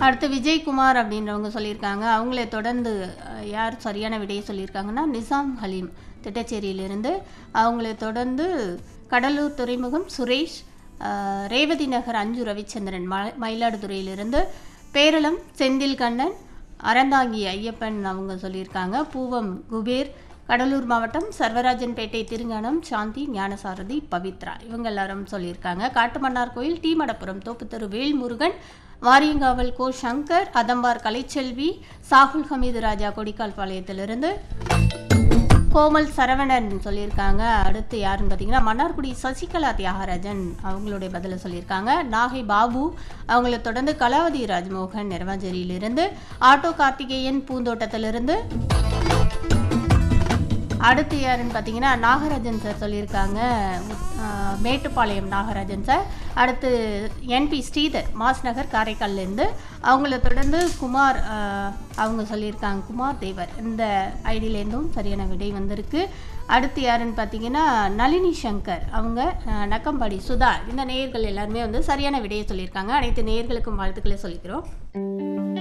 அடுத்து விஜயகுமார் அப்படின்றவங்க சொல்லியிருக்காங்க அவங்களே தொடர்ந்து அஹ், யார் சரியான விடையை சொல்லியிருக்காங்கன்னா நிசாம் ஹலீம் திட்டச்சேரியிலிருந்து அவங்களே தொடர்ந்து கடலூர் துறைமுகம் சுரேஷ் அஹ், ரேவதி நகர் அஞ்சு ரவிச்சந்திரன் ம மயிலாடுதுறையிலிருந்து பேரளம் செந்தில் கண்ணன் அறந்தாங்கி ஐயப்பன் அவங்க சொல்லியிருக்காங்க பூவம் குபேர் கடலூர் மாவட்டம் சர்வராஜன்பேட்டை திருஞானம் சாந்தி ஞானசாரதி பவித்ரா இவங்க எல்லாரும் சொல்லியிருக்காங்க காட்டுமன்னார் கோயில் டி மடப்புரம் தோப்புத்தெரு வேல்முருகன் வாரியங்காவல் கோ சங்கர் அதம்பார் கலைச்செல்வி சாகுல் ஹமீது ராஜா கொடிக்கால் பாளையத்திலிருந்து கோமல் சரவணன் சொல்லியிருக்காங்க அடுத்து யாருன்னு பார்த்தீங்கன்னா மன்னார்குடி சசிகலா தியாகராஜன் அவங்களுடைய பதிலை சொல்லியிருக்காங்க நாகை பாபு அவங்கள தொடர்ந்து கலாவதி ராஜ்மோகன் நிறவாஞ்சேரியிலிருந்து ஆட்டோ கார்த்திகேயன் பூந்தோட்டத்திலிருந்து அடுத்து யாருன்னு பார்த்தீங்கன்னா நாகராஜன் சார் சொல்லியிருக்காங்க அஹ், மேட்டுப்பாளையம் நாகராஜன் சார் அடுத்து என்பி ஸ்ரீதர் மாஸ் நகர் காரைக்கால்லேருந்து அவங்கள தொடர்ந்து குமார் அஹ், அவங்க சொல்லியிருக்காங்க குமார் தேவர் இந்த ஐடியிலேருந்தும் சரியான விடை வந்திருக்கு அடுத்து யாருன்னு பார்த்தீங்கன்னா நளினி சங்கர் அவங்க அஹ், நக்கம்பாடி சுதா இந்த நேயர்கள் எல்லாருமே வந்து சரியான விடையை சொல்லியிருக்காங்க அனைத்து நேயர்களுக்கும் வாழ்த்துக்களை சொல்லிக்கிறோம்